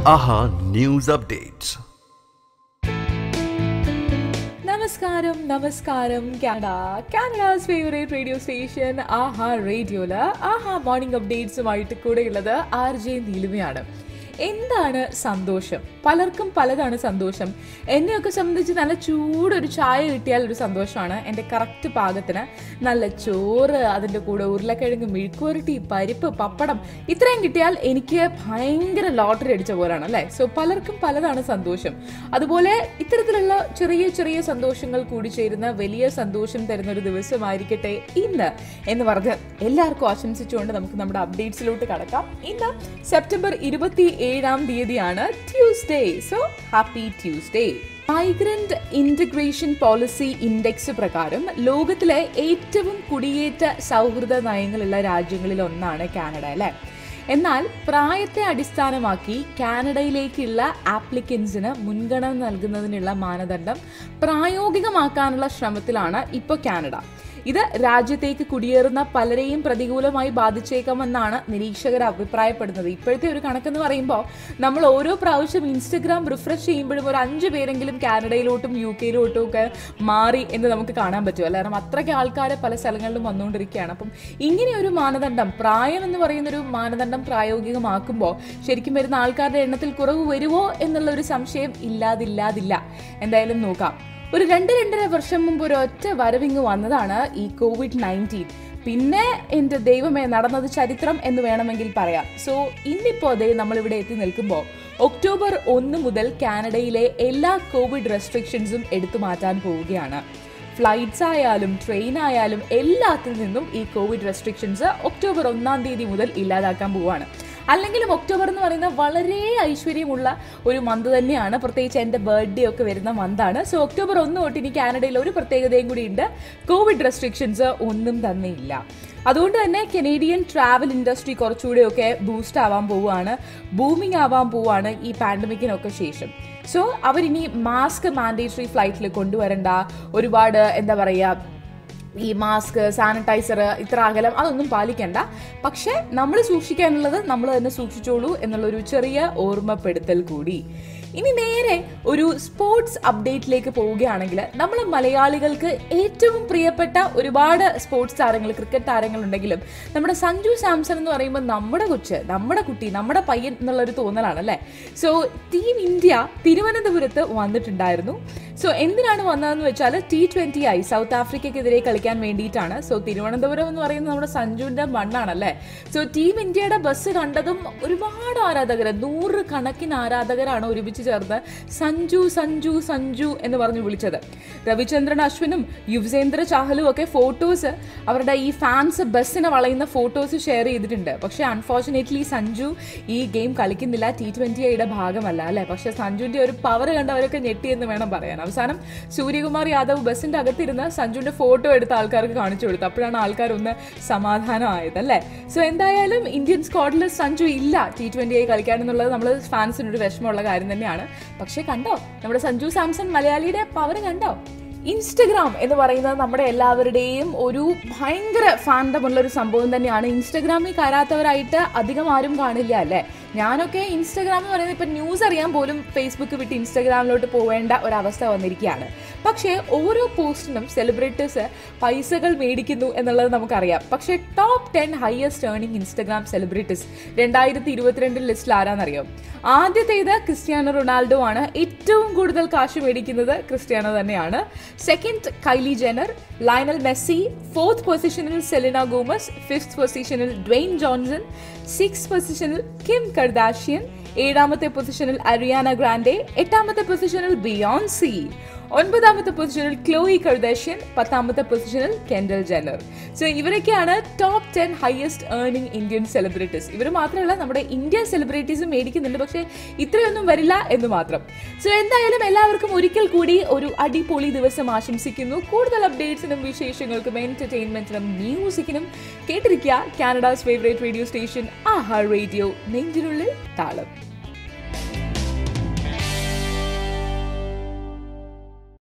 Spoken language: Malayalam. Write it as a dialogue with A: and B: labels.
A: ആഹാ ന്യൂസ് അപ്ഡേറ്റ്സ്
B: നമസ്കാരം നമസ്കാരം Canada Canada's favourite radio station Aaha റേഡിയോയില് ആഹാ മോർണിംഗ് അപ്ഡേറ്റ്സുമായിട്ട് കൂടെയുള്ളത് ആർ ജെ നീലിമയാണ് എന്താണ് സന്തോഷം പലർക്കും പലതാണ് സന്തോഷം എന്നെയൊക്കെ സംബന്ധിച്ച് നല്ല ചൂടൊരു ചായ കിട്ടിയാൽ ഒരു സന്തോഷമാണ് എൻ്റെ കറക്റ്റ് പാകത്തിന് നല്ല ചോറ് അതിൻ്റെ കൂടെ ഉരുളക്കിഴങ്ങ് മെഴുക്കുവരട്ടി പരിപ്പ് പപ്പടം ഇത്രയും കിട്ടിയാൽ എനിക്ക് ഭയങ്കര ലോട്ടറി അടിച്ച പോലാണ് അല്ലേ സോ പലർക്കും പലതാണ് സന്തോഷം അതുപോലെ ഇത്തരത്തിലുള്ള ചെറിയ ചെറിയ സന്തോഷങ്ങൾ കൂടി ചേരുന്ന വലിയ സന്തോഷം തരുന്ന ഒരു ദിവസമായിരിക്കട്ടെ ഇന്ന് എന്ന് പറഞ്ഞ് എല്ലാവർക്കും ആശംസിച്ചുകൊണ്ട് നമുക്ക് നമ്മുടെ അപ്ഡേറ്റ്സിലോട്ട് കടക്കാം ഇന്ന് സെപ്റ്റംബർ ഇരുപത്തി ഏഴാം തീയതിയാണ് Tuesday so happy Tuesday migrant integration policy index പ്രകാരം ലോകത്തിലെ ഏറ്റവും കുടിയേറ്റ സൗഹൃദ നയങ്ങളുള്ള രാജ്യങ്ങളിൽ ഒന്നാണ് കാനഡ അല്ലേ എന്നാൽ പ്രായത്തെ അടിസ്ഥാനമാക്കി കാനഡയിലേക്കുള്ള ആപ്ലിക്കൻസിന് മുൻഗണന നൽകുന്നതിനുള്ള മാനദണ്ഡം പ്രായോഗികമാക്കാനുള്ള ശ്രമത്തിലാണ് ഇപ്പോൾ കാനഡ ഇത് രാജ്യത്തേക്ക് കുടിയേറുന്ന പലരെയും പ്രതികൂലമായി ബാധിച്ചേക്കാമെന്നാണ് നിരീക്ഷകർ അഭിപ്രായപ്പെടുന്നത് ഇപ്പോഴത്തെ ഒരു കണക്കെന്ന് പറയുമ്പോൾ നമ്മൾ ഓരോ പ്രാവശ്യം ഇൻസ്റ്റഗ്രാം റിഫ്രഷ് ചെയ്യുമ്പോഴും ഒരു അഞ്ച് പേരെങ്കിലും കാനഡയിലോട്ടും യു കെയിലോട്ടും ഒക്കെ മാറി എന്ന് നമുക്ക് കാണാൻ പറ്റുമല്ലോ കാരണം അത്രയ്ക്ക് ആൾക്കാർ പല സ്ഥലങ്ങളിലും വന്നുകൊണ്ടിരിക്കുകയാണ് അപ്പം ഇങ്ങനെ ഒരു മാനദണ്ഡം പ്രായം എന്ന് പറയുന്നൊരു മാനദണ്ഡം പ്രായോഗികമാക്കുമ്പോൾ ശരിക്കും വരുന്ന ആൾക്കാരുടെ എണ്ണത്തിൽ കുറവ് വരുമോ എന്നുള്ള ഒരു സംശയം ഇല്ലാതില്ലാതില്ല എന്തായാലും നോക്കാം ഒരു രണ്ട് രണ്ടര വർഷം മുമ്പ് ഒരു ഒറ്റ വരവിങ് വന്നതാണ് ഈ കോവിഡ് നയൻറ്റീൻ പിന്നെ എൻ്റെ ദൈവമേ നടന്നത് ചരിത്രം എന്ന് വേണമെങ്കിൽ പറയാം സോ ഇന്നിപ്പോൾ അതേ നമ്മളിവിടെ എത്തി നിൽക്കുമ്പോൾ ഒക്ടോബർ ഒന്ന് മുതൽ കാനഡയിലെ എല്ലാ കോവിഡ് റെസ്ട്രിക്ഷൻസും എടുത്തു മാറ്റാൻ പോവുകയാണ് ഫ്ലൈറ്റ്സ് ആയാലും ട്രെയിൻ ആയാലും എല്ലാത്തിൽ നിന്നും ഈ കോവിഡ് റെസ്ട്രിക്ഷൻസ് ഒക്ടോബർ ഒന്നാം തീയതി മുതൽ ഇല്ലാതാക്കാൻ പോവുകയാണ് അല്ലെങ്കിലും ഒക്ടോബർ എന്ന് പറയുന്നത് വളരെ ഐശ്വര്യമുള്ള ഒരു മന്ത് തന്നെയാണ് പ്രത്യേകിച്ച് എൻ്റെ ബർത്ത്ഡേ ഒക്കെ വരുന്ന മന്താണ് സോ ഒക്ടോബർ ഒന്ന് തൊട്ട് ഇനി കാനഡയിൽ ഒരു പ്രത്യേകതയും കൂടി ഉണ്ട് കോവിഡ് റെസ്ട്രിക്ഷൻസ് ഒന്നും തന്നെ ഇല്ല അതുകൊണ്ട് തന്നെ കനേഡിയൻ ട്രാവൽ ഇൻഡസ്ട്രി കുറച്ചുകൂടെയൊക്കെ ബൂസ്റ്റ് ആവാൻ പോവുകയാണ് ബൂമിംഗ് ആവാൻ പോവുകയാണ് ഈ പാൻഡമിക്കിനൊക്കെ ശേഷം സോ അവരിനി മാസ്ക് മാൻഡേറ്ററി ഫ്ലൈറ്റിൽ കൊണ്ടുവരണ്ട ഒരുപാട് എന്താ പറയുക ഈ മാസ്ക് സാനിറ്റൈസർ ഇത്ര അകലം അതൊന്നും പാലിക്കണ്ട പക്ഷെ നമ്മൾ സൂക്ഷിക്കാനുള്ളത് നമ്മൾ തന്നെ സൂക്ഷിച്ചോളൂ എന്നുള്ളൊരു ചെറിയ ഓർമ്മപ്പെടുത്തൽ കൂടി ഇനി നേരെ ഒരു സ്പോർട്സ് അപ്ഡേറ്റിലേക്ക് പോവുകയാണെങ്കിൽ നമ്മൾ മലയാളികൾക്ക് ഏറ്റവും പ്രിയപ്പെട്ട ഒരുപാട് സ്പോർട്സ് താരങ്ങൾ ക്രിക്കറ്റ് താരങ്ങളുണ്ടെങ്കിലും നമ്മുടെ സഞ്ജു സാംസൺ എന്ന് പറയുമ്പോൾ നമ്മുടെ കൊച്ച് നമ്മുടെ കുട്ടി നമ്മുടെ പയ്യൻ എന്നുള്ളൊരു തോന്നലാണ് അല്ലേ സോ ടീം ഇന്ത്യ തിരുവനന്തപുരത്ത് വന്നിട്ടുണ്ടായിരുന്നു സോ എന്തിനാണ് വന്നതെന്ന് വെച്ചാൽ ടി ട്വന്റി ആയി സൗത്ത് ആഫ്രിക്കയ്ക്കെതിരെ കളിക്കാൻ വേണ്ടിയിട്ടാണ് സോ തിരുവനന്തപുരം എന്ന് പറയുന്നത് നമ്മുടെ സഞ്ജുവിന്റെ മണ്ണാണല്ലേ സോ ടീം ഇന്ത്യയുടെ ബസ് കണ്ടതും ഒരുപാട് ആരാധകർ നൂറ് കണക്കിന് ആരാധകരാണ് ഒരുമിച്ച് ചേർന്ന് സഞ്ജു സഞ്ജു സഞ്ജു എന്ന് പറഞ്ഞ് വിളിച്ചത് രവിചന്ദ്രൻ അശ്വിനും യുവസേന്ദ്ര ചാഹലും ഒക്കെ ഫോട്ടോസ് അവരുടെ ഈ ഫാൻസ് ബസ്സിനെ വളയുന്ന ഫോട്ടോസ് ഷെയർ ചെയ്തിട്ടുണ്ട് പക്ഷെ അൺഫോർച്ചുനേറ്റ്ലി സഞ്ജു ഈ ഗെയിം കളിക്കുന്നില്ല ടി ട്വന്റി ഐയുടെ ഭാഗമല്ല അല്ലെ പക്ഷെ സഞ്ജുവിന്റെ ഒരു പവർ കണ്ടവരൊക്കെ ഞെട്ടി എന്ന് വേണം പറയാൻ അവസാനം സൂര്യകുമാർ യാദവ് ബസ്സിന്റെ അകത്തിരുന്ന് സഞ്ജുവിന്റെ ഫോട്ടോ എടുത്ത ആൾക്കാർക്ക് കാണിച്ചു കൊടുത്തു അപ്പോഴാണ് ആൾക്കാർ ഒന്ന് സമാധാനമായത് അല്ലേ സോ എന്തായാലും ഇന്ത്യൻ സ്ക്വാഡിൽ സഞ്ജു ഇല്ല ടി ട്വന്റി ആയി കളിക്കാൻ എന്നുള്ളത് നമ്മൾ ഫാൻസിന് ഒരു വിഷമമുള്ള കാര്യം തന്നെയാണ് പക്ഷെ കണ്ടോ നമ്മുടെ സഞ്ജു സാംസൺ മലയാളിയുടെ പവർ കണ്ടോ ഇൻസ്റ്റഗ്രാം എന്ന് പറയുന്നത് നമ്മുടെ എല്ലാവരുടെയും ഒരു ഭയങ്കര ഫാൻഡമുള്ള ഒരു സംഭവം തന്നെയാണ് ഇൻസ്റ്റഗ്രാമിൽ കയറാത്തവരായിട്ട് അധികം ആരും കാണില്ല അല്ലേ ഞാനൊക്കെ ഇൻസ്റ്റഗ്രാം എന്ന് പറയുന്നത് ഇപ്പം ന്യൂസ് അറിയാൻ പോലും ഫേസ്ബുക്ക് വിട്ട് ഇൻസ്റ്റഗ്രാമിലോട്ട് പോവേണ്ട ഒരവസ്ഥ വന്നിരിക്കുകയാണ് പക്ഷേ ഓരോ പോസ്റ്റിനും സെലിബ്രിറ്റീസ് പൈസകൾ മേടിക്കുന്നു എന്നുള്ളത് നമുക്കറിയാം പക്ഷേ top ten highest earning Instagram celebrities രണ്ടായിരത്തി ഇരുപത്തിരണ്ടിൽ ലിസ്റ്റിൽ ആരാന്നറിയാം ആദ്യത്തേത് ക്രിസ്ത്യാനോ റൊണാൾഡോ ആണ് ഏറ്റവും കൂടുതൽ കാശ് മേടിക്കുന്നത് ക്രിസ്ത്യാനോ തന്നെയാണ് second Kylie Jenner Lionel Messi fourth പൊസിഷനിൽ സെലിന ഗോമസ് ഫിഫ്ത് പൊസിഷനിൽ ഡ്വെയിൻ ജോൺസൺ സിക്സ് പൊസിഷനിൽ കിം കർദാഷ്യൻ ഏഴാമത്തെ പൊസിഷനിൽ അരിയാന ഗ്രാൻഡെ എട്ടാമത്തെ പൊസിഷനിൽ ബിയോൺസി ഒൻപതാമത്തെ പൊസിഷനിൽ ക്ലോയി കർദാഷ്യൻ പത്താമത്തെ പൊസിഷനിൽ കെൻഡൽ ജെനർ സോ ഇവരൊക്കെയാണ് top ten highest earning Indian celebrities ഇവർ മാത്രമല്ല നമ്മുടെ ഇന്ത്യ സെലിബ്രിറ്റീസും മേടിക്കുന്നുണ്ട് പക്ഷേ ഇത്രയൊന്നും വരില്ല എന്ന് മാത്രം സോ എന്തായാലും എല്ലാവർക്കും ഒരിക്കൽ കൂടി ഒരു അടിപൊളി ദിവസം ആശംസിക്കുന്നു കൂടുതൽ അപ്ഡേറ്റ്സിനും വിശേഷങ്ങൾക്കും എന്റർടൈൻമെന്റിനും മ്യൂസിക്കിനും കേട്ടിരിക്കുക Canada's favourite radio station Aaha radio നെഞ്ചിനുള്ളിൽ താളം